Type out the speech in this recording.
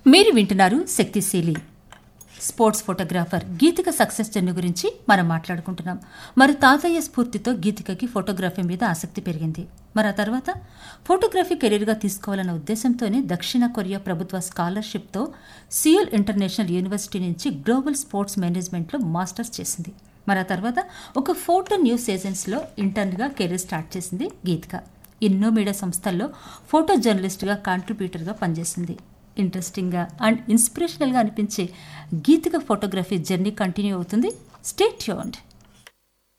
మీరు వింటున్నారు శక్తిశీలి sports photographer Geetika success journey గురించి మనం మాట్లాడుకుంటున్నాం మరి తాతయ్య స్ఫూర్తితో గీతికకి ఫోటోగ్రఫీ మీద ఆసక్తి పెరిగింది మరి ఆ తర్వాత ఫోటోగ్రఫీ కెరీర్గా తీసుకోవాలన్న ఉద్దేశంతోనే దక్షిణ కొరియా ప్రభుత్వ స్కాలర్షిప్తో సియోల్ ఇంటర్నేషనల్ యూనివర్సిటీ నుంచి గ్లోబల్ స్పోర్ట్స్ మేనేజ్మెంట్లో మాస్టర్స్ చేసింది మరి ఆ తర్వాత ఒక ఫోటో న్యూస్ ఏజెన్సీలో ఇంటర్న్గా కెరీర్ స్టార్ట్ చేసింది గీతిక ఎన్నో మీడియా సంస్థల్లో ఫోటో జర్నలిస్ట్గా కాంట్రిబ్యూటర్గా పనిచేసింది ఇంట్రెస్టింగ్గా అండ్ ఇన్స్పిరేషనల్గా అనిపించే గీతిక ఫోటోగ్రఫీ జర్నీ కంటిన్యూ అవుతుంది స్టే ట్యూన్డ్